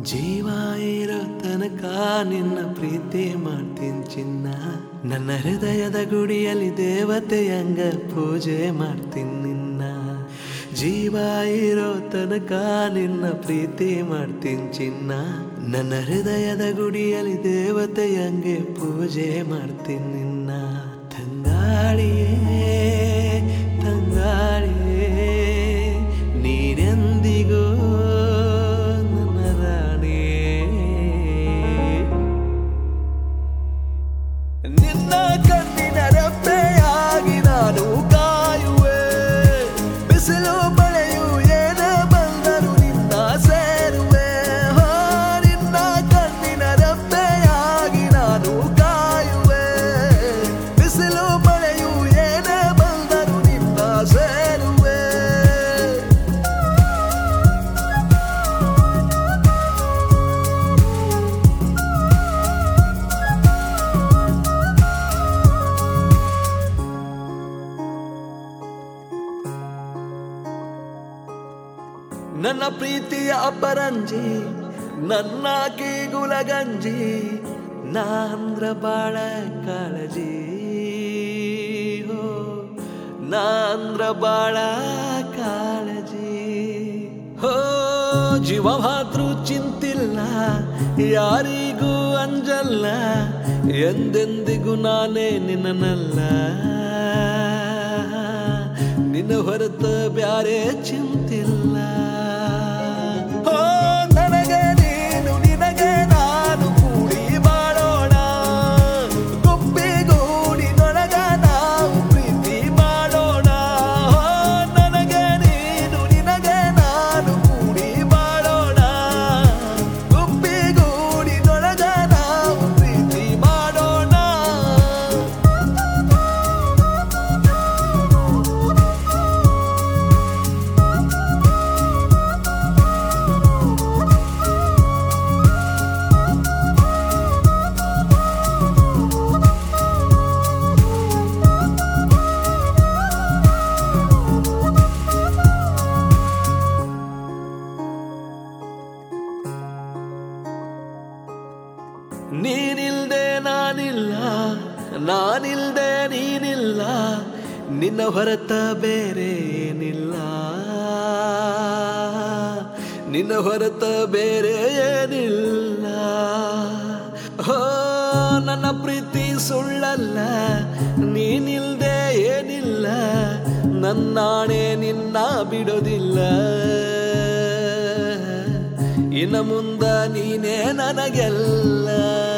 ಜೀವ ಇರೋ ತನಕ ನಿನ್ನ ಪ್ರೀತಿ ಮಾಡ್ತೀನಿ ಚಿನ್ನ ನನ್ನ ಹೃದಯದ ಗುಡಿಯಲ್ಲಿ ದೇವತೆಯಂಗ ಪೂಜೆ ಮಾಡ್ತೀನಿ ನಿನ್ನ ಜೀವ ಇರೋ ತನಕ ನಿನ್ನ ಪ್ರೀತಿ ಮಾಡ್ತೀನಿ ಚಿನ್ನ ನನ್ನ ಹೃದಯದ ಗುಡಿಯಲ್ಲಿ ದೇವತೆಯಂಗೆ ಪೂಜೆ ಮಾಡ್ತೀನಿ ನಿನ್ನ ತಂಗಾಳಿಯೇ ತಂಗಾಳಿಯೇ ನೀನೆಂದಿಗೂ ನನ್ನ ರಾಣಿಯೇ ನಿನ್ನ ಕಣ್ಣಿನ ರೆಪ್ಪೆಯಾಗಿ ನಾನು ಕಾಯುವೆ ಬಿಸಿಲು ಮಳೆಯು ಏನೇ ಬಂದರು ನಿನ್ನ ಸೇರುವೆ ಹೋ, ನಿನ್ನ ಕಣ್ಣಿನ ರೆಪ್ಪೆಯಾಗಿ ನಾನು ಕಾಯುವೆ ಬಿಸಿಲು ಮಳೆಯು ಏನೇ ಬಂದರು ನಿನ್ನ ಸೇರುವೆ ನನ್ನ ಪ್ರೀತಿಯ ಅಪರಂಜಿ ನನ್ನ ಕೀಗುಲಗಂಜಿ ನಾಂದ್ರ ಬಾಳ ಕಾಳಜಿ ಹೋ ನಾಂದ್ರ ಬಾಳ ಕಾಳಜಿ ಹೋ ಜೀವ ಮಾತೃ ಚಿಂತಿಲ್ಲ ಯಾರಿಗೂ ಅಂಜಲ್ಲ ಎಂದೆಂದಿಗೂ ನಾನೇ ನಿನ್ನನಲ್ಲ ನಿನ್ನ ಹೊರತ ಬ್ಯಾರೆ ಚಿಂತಿಲ್ಲ ಹೋ, ನನಗೆ ನೀನು ನಿನಗೆ ನಾನು ಕೂಡಿ ಬಾಳೋಣ ಗುಬ್ಬಿಗೂಡಿನೊಳಗ ನಾವು ಪ್ರೀತಿ ಮಾಡೋಣ ಹೋ, ನನಗೆ ನೀನು ನಿನಗೆ ನಾನು ಕೂಡಿ ಬಾಳೋಣ ಗುಬ್ಬಿಗೂಡಿನೊಳಗ ನಾವು ಪ್ರೀತಿ ಮಾಡೋಣ ನೀನಿಲ್ದೆ ನಾನಿಲ್ಲ ನಾನಿಲ್ದೆ ನೀನಿಲ್ಲ ನಿನ್ನ ಹೊರತ ಬೇರೆ ಏನಿಲ್ಲ ನಿನ್ನ ಹೊರತ ಬೇರೆ ಏನಿಲ್ಲ ಹೋ ನನ್ನ ಪ್ರೀತಿ ಸುಳ್ಳಲ್ಲ ನೀನಿಲ್ದೆ ಏನಿಲ್ಲ ನನ್ನಾಣೆ ನಿನ್ನ ಬಿಡೋದಿಲ್ಲ ಇನ್ನು ಮುಂದ ನೀನೇ ನನಗೆಲ್ಲ